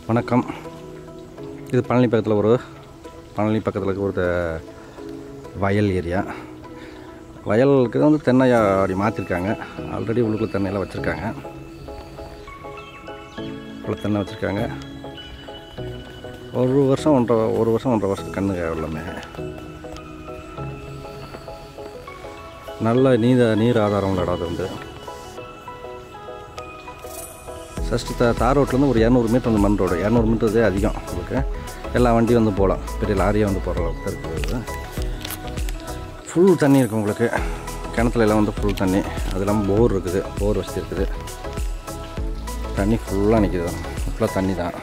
வணக்கம் இது பழனி பக்கத்தில் ஒரு பழனி பக்கத்தில் இருக்க ஒரு த- வயல் ஏரியா வயலுக்கு வந்து தென்னை அப்படி மாற்றிருக்காங்க ஆல்ரெடி உள்ளுக்குள்ள தென்னையெல்லாம் வச்சுருக்காங்க இவ்வளோ தென்னை வச்சுருக்காங்க ஒரு வருஷம் ஒன்றரை ஒரு வருஷம் ஒன்றரை வருஷம் கண்ணுங்க எல்லாமே நல்ல நீர் நீர் ஆதாரம் உள்ள இடம் அது வந்து ஃபஸ்ட்டு த தார் ரோட்லேருந்து ஒரு இரநூறு மீட்டர் வந்து மண் ரோடு இரநூறு மீட்டர் அதிகம் உங்களுக்கு எல்லா வண்டியும் வந்து போகலாம் பெரிய லாரியாக வந்து போகிற அளவுக்கு தான் இருக்குது ஃபுல் தண்ணி இருக்குது உங்களுக்கு கிணத்துல எல்லாம் வந்து ஃபுல் தண்ணி அது இல்லாமல் போர் இருக்குது போர் வசதி இருக்குது தண்ணி ஃபுல்லாக நிற்கிது ஃபுல்லாக தண்ணி தான்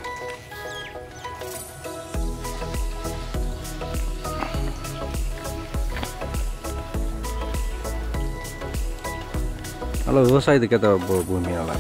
நல்லா விவசாயத்துக்கு ஏற்ற பூ- பூமி நல்லா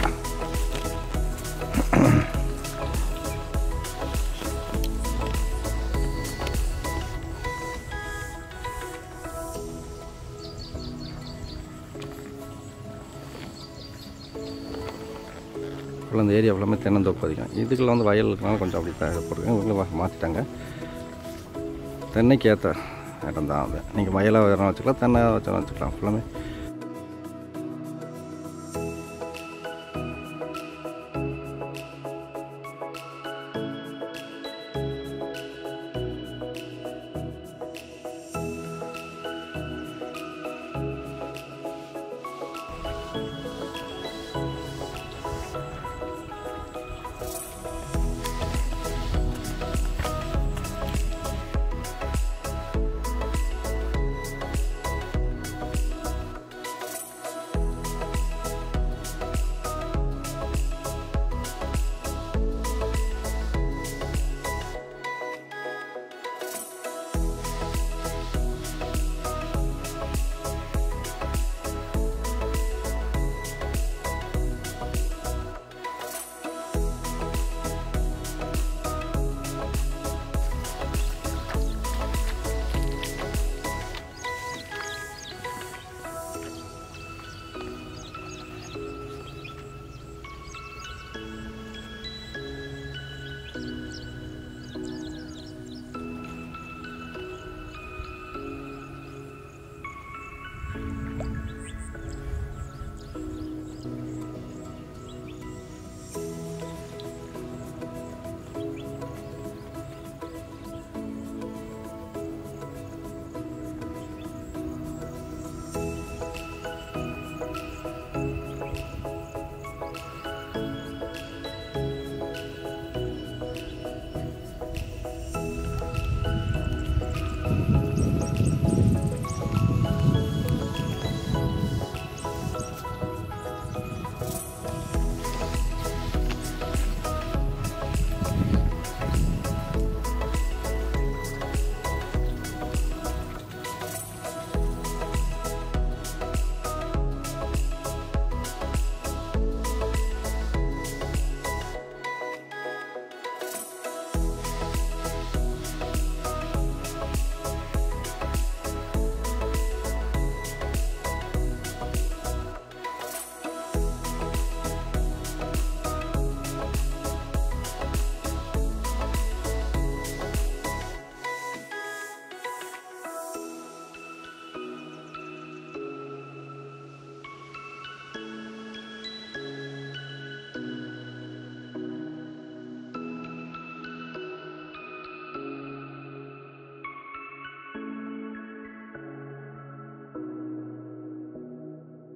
ஃபுல்லாக இந்த ஏரியா ஃபுல்லாமே தென்னந்தோப்பு அதிகம் இதுக்குள்ள வந்து வயல் இருக்கனால கொஞ்சம் அப்படி தான் இது போடுங்க இவங்க மா- மாற்றிட்டாங்க தென்னைக்கு ஏற்ற இடம் தான் அது நீங்கள் வயலாக வேணாலும் வச்சுக்கலாம் தென்னை வச்சாலும் வச்சுக்கலாம் ஃபுல்லாமே